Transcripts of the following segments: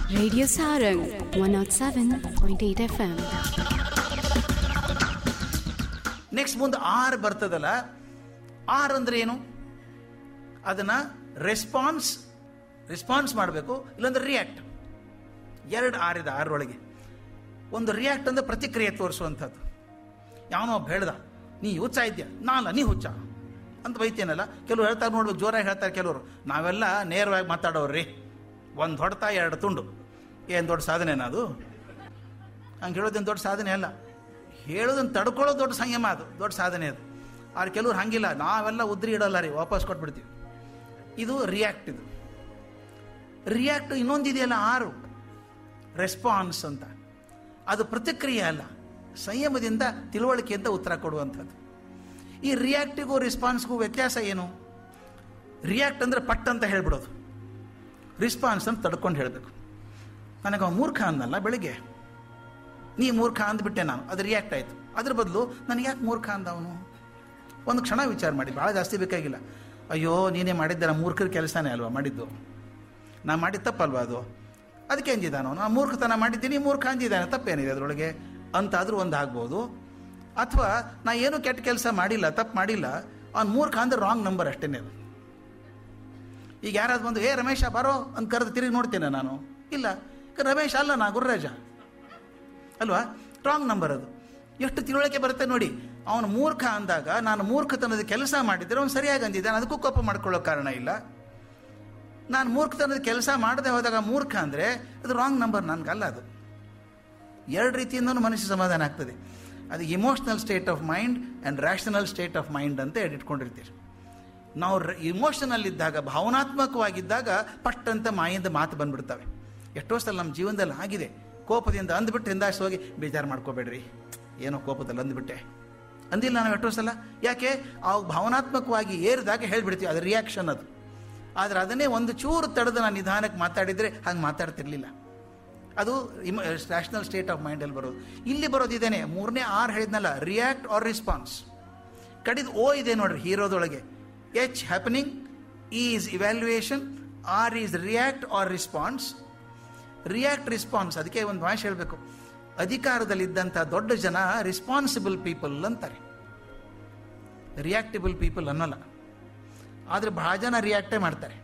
Radio Sarang 107.8 FM. Next ಮುಂದೆ R ಬರ್ತದಲ್ಲ R ಅಂದ್ರೆ ಏನು ಅದನ್ನ ರೆಸ್ಪಾನ್ಸ್ ರೆಸ್ಪಾನ್ಸ್ ಮಾಡಬೇಕು ಇಲ್ಲಾಂದ್ರೆ ರಿಯಾಕ್ಟ್ ಎರಡು ಆರ್ ಇದೆ ಆರೊಳಗೆ ಒಂದು ರಿಯಾಕ್ಟ್ ಅಂದ್ರೆ ಪ್ರತಿಕ್ರಿಯೆ ತೋರಿಸುವಂಥದ್ದು ಯಾವನೋ ಒಬ್ಬ ಹೇಳ್ದ ನೀ ಹುಚ್ಚ ಇದ್ಯಾ ನಾನಲ್ಲ ನೀ ಹುಚ್ಚ ಅಂತ ಬೈತೇನಲ್ಲ ಕೆಲವ್ರು ಹೇಳ್ತಾರೆ ನೋಡ್ಬೇಕು ಜೋರಾಗಿ ಹೇಳ್ತಾರೆ ಕೆಲವರು ನಾವೆಲ್ಲ ನೇರವಾಗಿ ಮಾತಾಡೋರ್ರಿ ಒಂದು ಹೊಡೆತ ಎರಡು ತುಂಡು ಏನು ದೊಡ್ಡ ಸಾಧನೆನಾ ಅದು ಹಂಗೆ ಹೇಳೋದೇನು ದೊಡ್ಡ ಸಾಧನೆ ಅಲ್ಲ ಹೇಳೋದನ್ನು ತಡ್ಕೊಳ್ಳೋದು ದೊಡ್ಡ ಸಂಯಮ ಅದು ದೊಡ್ಡ ಸಾಧನೆ ಅದು ಆದ್ರೆ ಕೆಲವ್ರು ಹಂಗಿಲ್ಲ ನಾವೆಲ್ಲ ಉದ್ರಿ ಇಡಲ್ಲ ರೀ ವಾಪಸ್ ಕೊಟ್ಬಿಡ್ತೀವಿ ಇದು ರಿಯಾಕ್ಟ್ ಇದು ರಿಯಾಕ್ಟ್ ಇನ್ನೊಂದಿದೆಯಲ್ಲ ಆರು ರೆಸ್ಪಾನ್ಸ್ ಅಂತ ಅದು ಪ್ರತಿಕ್ರಿಯೆ ಅಲ್ಲ ಸಂಯಮದಿಂದ ತಿಳುವಳಿಕೆಯಿಂದ ಉತ್ತರ ಕೊಡುವಂಥದ್ದು ಈ ರಿಯಾಕ್ಟಿಗೂ ರೆಸ್ಪಾನ್ಸ್ಗೂ ವ್ಯತ್ಯಾಸ ಏನು ರಿಯಾಕ್ಟ್ ಅಂದರೆ ಪಟ್ ಅಂತ ಹೇಳ್ಬಿಡೋದು ರಿಸ್ಪಾನ್ಸ್ ಅಂತ ತಡ್ಕೊಂಡು ಹೇಳಬೇಕು ನನಗೆ ಅವ ಮೂರ್ಖ ಅಂದಲ್ಲ ಬೆಳಿಗ್ಗೆ ನೀ ಮೂರ್ಖ ಅಂದ್ಬಿಟ್ಟೆ ನಾನು ಅದು ರಿಯಾಕ್ಟ್ ಆಯಿತು ಅದ್ರ ಬದಲು ನನಗೆ ಯಾಕೆ ಮೂರ್ಖ ಅಂದ ಅವನು ಒಂದು ಕ್ಷಣ ವಿಚಾರ ಮಾಡಿ ಭಾಳ ಜಾಸ್ತಿ ಬೇಕಾಗಿಲ್ಲ ಅಯ್ಯೋ ನೀನೇ ಮಾಡಿದ್ದೆ ನಾ ಮೂರ್ಖರ ಕೆಲಸನೇ ಅಲ್ವಾ ಮಾಡಿದ್ದು ನಾ ಮಾಡಿದ ತಪ್ಪಲ್ವಾ ಅದು ಅದಕ್ಕೆ ಅಂದಿದ್ದಾನು ನಾ ಮೂರ್ಖತನ ಮಾಡಿದ್ದೀನಿ ಮೂರ್ಖ ಅಂದಿದ್ದಾನೆ ತಪ್ಪೇನಿದೆ ಅದರೊಳಗೆ ಅಂತಾದರೂ ಒಂದು ಆಗ್ಬೋದು ಅಥವಾ ನಾ ಏನು ಕೆಟ್ಟ ಕೆಲಸ ಮಾಡಿಲ್ಲ ತಪ್ಪು ಮಾಡಿಲ್ಲ ಅವ್ನು ಮೂರ್ಖ ಅಂದ್ರೆ ರಾಂಗ್ ನಂಬರ್ ಅಷ್ಟೇ ಅದು ಈಗ ಯಾರಾದ್ರು ಬಂದು ಏ ರಮೇಶ ಬರೋ ಅಂತ ಕರೆದು ತಿರುಗಿ ನೋಡ್ತೇನೆ ನಾನು ಇಲ್ಲ ಈಗ ರಮೇಶ್ ಅಲ್ಲ ನಾ ಗುರುರಾಜ ಅಲ್ವಾ ರಾಂಗ್ ನಂಬರ್ ಅದು ಎಷ್ಟು ತಿಳುವಳಿಕೆ ಬರುತ್ತೆ ನೋಡಿ ಅವನು ಮೂರ್ಖ ಅಂದಾಗ ನಾನು ಮೂರ್ಖತನದ ಕೆಲಸ ಮಾಡಿದ್ರೆ ಅವ್ನು ಸರಿಯಾಗಿ ಅಂದಿದ್ದಾನೆ ಅದಕ್ಕೂ ಕೋಪ ಮಾಡ್ಕೊಳ್ಳೋ ಕಾರಣ ಇಲ್ಲ ನಾನು ಮೂರ್ಖತನದ ಕೆಲಸ ಮಾಡದೆ ಹೋದಾಗ ಮೂರ್ಖ ಅಂದರೆ ಅದು ರಾಂಗ್ ನಂಬರ್ ನನಗಲ್ಲ ಅದು ಎರಡು ರೀತಿಯಿಂದನೂ ಮನುಷ್ಯ ಸಮಾಧಾನ ಆಗ್ತದೆ ಅದು emotional state of mind and rational state of mind ಅಂತ ಇಟ್ಕೊಂಡಿರ್ತೀರಿ ನಾವು ಇಮೋಷನಲ್ ಇದ್ದಾಗ ಭಾವನಾತ್ಮಕವಾಗಿದ್ದಾಗ ಪಟ್ ಅಂತ ಮಾಯಿಂದ ಮಾತು ಬಂದ್ಬಿಡ್ತವೆ ಎಷ್ಟೋ ಸಲ ನಮ್ಮ ಜೀವನದಲ್ಲಿ ಆಗಿದೆ ಕೋಪದಿಂದ ಅಂದ್ಬಿಟ್ಟು ಹಿಂದಾಶ್ ಹೋಗಿ ಬೇಜಾರು ಮಾಡ್ಕೋಬೇಡ್ರಿ ಏನೋ ಕೋಪದಲ್ಲಿ ಅಂದ್ಬಿಟ್ಟೆ ಅಂದಿಲ್ಲ ನಾವು ಎಷ್ಟೋ ಸಲ ಯಾಕೆ ಆ ಭಾವನಾತ್ಮಕವಾಗಿ ಏರಿದಾಗ ಹೇಳ್ಬಿಡ್ತೀವಿ ಅದು ರಿಯಾಕ್ಷನ್ ಅದು ಆದರೆ ಅದನ್ನೇ ಒಂದು ಚೂರು ತಡೆದು ನಾನು ನಿಧಾನಕ್ಕೆ ಮಾತಾಡಿದರೆ ಹಾಗೆ ಮಾತಾಡ್ತಿರ್ಲಿಲ್ಲ ಅದು ಇಮ ರ್ಯಾಷನಲ್ ಸ್ಟೇಟ್ ಆಫ್ ಮೈಂಡಲ್ಲಿ ಬರೋದು ಇಲ್ಲಿ ಬರೋದು ಇದೇನೆ ಮೂರನೇ ಆರ್ ಹೇಳಿದ್ನಲ್ಲ ರಿಯಾಕ್ಟ್ ಆರ್ ರೆಸ್ಪಾನ್ಸ್ ಕಡಿದು ಓ ಇದೆ ನೋಡ್ರಿ ಹೀರೋದೊಳಗೆ H happening is evaluation R is react or response react response ಅದಕ್ಕೆ ಒಂದು ಭಾಷೆ ಹೇಳಬೇಕು ಅಧಿಕಾರದಲ್ಲಿದ್ದಂಥ ದೊಡ್ಡ ಜನ ರೆಸ್ಪಾನ್ಸಿಬಲ್ ಪೀಪಲ್ ಅಂತಾರೆ ರಿಯಾಕ್ಟಿಬಲ್ ಪೀಪಲ್ ಅನ್ನಲ್ಲ ಆದರೆ ಬಹಳ ಜನ ರಿಯಾಕ್ಟೇ ಮಾಡ್ತಾರೆ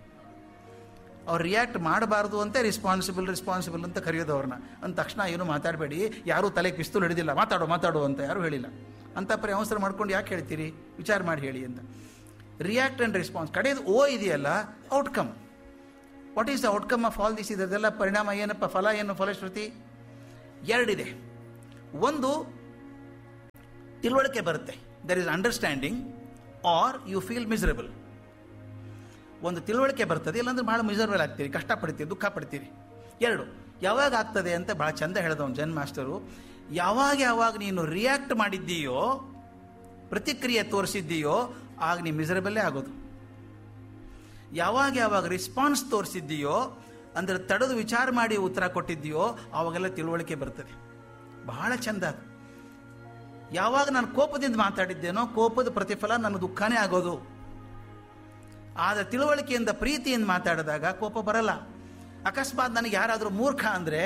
ಅವ್ರು ರಿಯಾಕ್ಟ್ ಮಾಡಬಾರ್ದು ಅಂತ ರೆಸ್ಪಾನ್ಸಿಬಲ್ ರೆಸ್ಪಾನ್ಸಿಬಲ್ ಅಂತ ಕರೆಯೋದು ಅವ್ರನ್ನ ಅಂದ ತಕ್ಷಣ ಏನು ಮಾತಾಡಬೇಡಿ ಯಾರೂ ತಲೆಗೆ ಪಿಸ್ತೂಲ್ ಹಿಡಿದಿಲ್ಲ ಮಾತಾಡೋ ಮಾತಾಡೋ ಅಂತ ಯಾರೂ ಹೇಳಿಲ್ಲ ಅಂತ ಪರಿ ಅವಸರ ಮಾಡ್ಕೊಂಡು ಯಾಕೆ ಹೇಳ್ತೀರಿ ವಿಚಾರ ಮಾಡಿ ಹೇಳಿ ಅಂತ ರಿಯಾಕ್ಟ್ ಆ್ಯಂಡ್ ರೆಸ್ಪಾನ್ಸ್ ಕಡೆಯದು ಓ ಇದೆಯಲ್ಲ outcome what is the outcome of all this ಇದೆಲ್ಲ ಪರಿಣಾಮ ಏನಪ್ಪ ಫಲ ಏನು ಫಲಶ್ರುತಿ ಎರಡಿದೆ ಒಂದು ತಿಳುವಳಿಕೆ ಬರುತ್ತೆ there is understanding or you feel miserable ಒಂದು ತಿಳುವಳಿಕೆ ಬರ್ತದೆ ಇಲ್ಲಾಂದ್ರೆ ಭಾಳ ಮಿಸರಬಲ್ ಆಗ್ತೀರಿ ಕಷ್ಟಪಡ್ತೀರಿ ದುಃಖ ಪಡ್ತೀರಿ ಎರಡು ಯಾವಾಗ ಆಗ್ತದೆ ಅಂತ ಭಾಳ ಚಂದ ಹೇಳಿದವನು ಜನ್ ಮಾಸ್ಟರು ಯಾವಾಗ ಯಾವಾಗ ನೀನು ರಿಯಾಕ್ಟ್ ಮಾಡಿದ್ದೀಯೋ ಪ್ರತಿಕ್ರಿಯೆ ತೋರಿಸಿದ್ದೀಯೋ ಆಗ ನೀ ಮಿಸರಬಲ್ಲೇ ಆಗೋದು ಯಾವಾಗ ಯಾವಾಗ ರೆಸ್ಪಾನ್ಸ್ ತೋರಿಸಿದ್ದೀಯೋ ಅಂದರೆ ತಡೆದು ವಿಚಾರ ಮಾಡಿ ಉತ್ತರ ಕೊಟ್ಟಿದ್ದೀಯೋ ಆವಾಗೆಲ್ಲ ತಿಳುವಳಿಕೆ ಬರ್ತದೆ ಬಹಳ ಚಂದ ಅದು ಯಾವಾಗ ನಾನು ಕೋಪದಿಂದ ಮಾತಾಡಿದ್ದೇನೋ ಕೋಪದ ಪ್ರತಿಫಲ ನನ್ನ ದುಃಖನೇ ಆಗೋದು ಆದರೆ ತಿಳುವಳಿಕೆಯಿಂದ ಪ್ರೀತಿಯಿಂದ ಮಾತಾಡಿದಾಗ ಕೋಪ ಬರಲ್ಲ ಅಕಸ್ಮಾತ್ ನನಗೆ ಯಾರಾದರೂ ಮೂರ್ಖ ಅಂದರೆ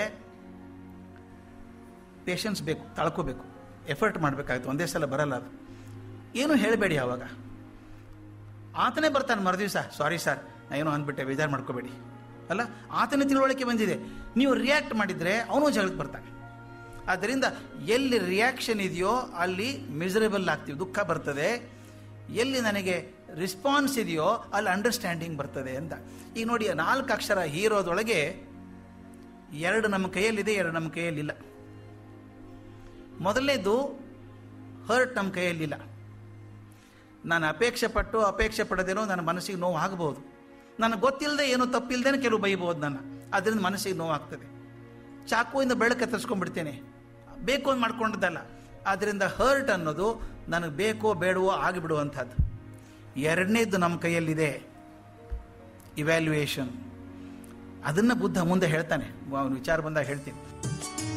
ಪೇಷನ್ಸ್ ಬೇಕು ತಳ್ಕೋಬೇಕು ಎಫರ್ಟ್ ಮಾಡಬೇಕಾಯ್ತು ಒಂದೇ ಸಲ ಬರಲ್ಲ ಅದು ಏನು ಹೇಳಬೇಡಿ ಆವಾಗ ಆತನೇ ಬರ್ತಾನೆ ಮರುದಿವಸ ಸಾರಿ ಸರ್ ನಾ ಏನೋ ಅಂದ್ಬಿಟ್ಟೆ ಬೇಜಾರು ಮಾಡ್ಕೋಬೇಡಿ ಅಲ್ಲ ಆತನೇ ತಿಳುವಳಿಕೆ ಬಂದಿದೆ ನೀವು ರಿಯಾಕ್ಟ್ ಮಾಡಿದರೆ ಅವನು ಜಗಳಕ್ಕೆ ಬರ್ತಾನೆ ಆದ್ದರಿಂದ ಎಲ್ಲಿ ರಿಯಾಕ್ಷನ್ ಇದೆಯೋ ಅಲ್ಲಿ ಮಿಸರೇಬಲ್ ಆಗ್ತೀವಿ ದುಃಖ ಬರ್ತದೆ ಎಲ್ಲಿ ನನಗೆ ರಿಸ್ಪಾನ್ಸ್ ಇದೆಯೋ ಅಲ್ಲಿ ಅಂಡರ್ಸ್ಟ್ಯಾಂಡಿಂಗ್ ಬರ್ತದೆ ಅಂತ ಈಗ ನೋಡಿ ನಾಲ್ಕು ಅಕ್ಷರ ಹೀರೋದೊಳಗೆ ಎರಡು ನಮ್ಮ ಕೈಯಲ್ಲಿದೆ ಎರಡು ನಮ್ಮ ಕೈಯಲ್ಲಿಲ್ಲ ಮೊದಲನೇದು ಹರ್ಟ್ ನಮ್ಮ ಕೈಯಲ್ಲಿಲ್ಲ ನಾನು ಅಪೇಕ್ಷೆ ಪಟ್ಟು ಅಪೇಕ್ಷೆ ಪಡದೇನೋ ನನ್ನ ಮನಸ್ಸಿಗೆ ನೋವು ಆಗಬಹುದು ನನಗೆ ಗೊತ್ತಿಲ್ಲದೆ ಏನೋ ತಪ್ಪಿಲ್ಲದೇನೆ ಕೆಲವು ಬೈಬೋದು ನನ್ನ ಅದರಿಂದ ಮನಸ್ಸಿಗೆ ನೋವು ಆಗ್ತದೆ ಚಾಕುವಿಂದ ಬೆಳಕು ತರಿಸ್ಕೊಂಡ್ಬಿಡ್ತೇನೆ ಬೇಕು ಅಂತ ಮಾಡ್ಕೊಂಡದ್ದಲ್ಲ ಆದ್ದರಿಂದ ಹರ್ಟ್ ಅನ್ನೋದು ನನಗೆ ಬೇಕೋ ಬೇಡವೋ ಆಗಿಬಿಡುವಂಥದ್ದು ಎರಡನೇದು ನಮ್ಮ ಕೈಯಲ್ಲಿದೆ ಇವ್ಯಾಲ್ಯೂಯೇಷನ್ ಅದನ್ನು ಬುದ್ಧ ಮುಂದೆ ಹೇಳ್ತಾನೆ ಅವನು ವಿಚಾರ ಬಂದಾಗ ಹೇಳ್ತೀನಿ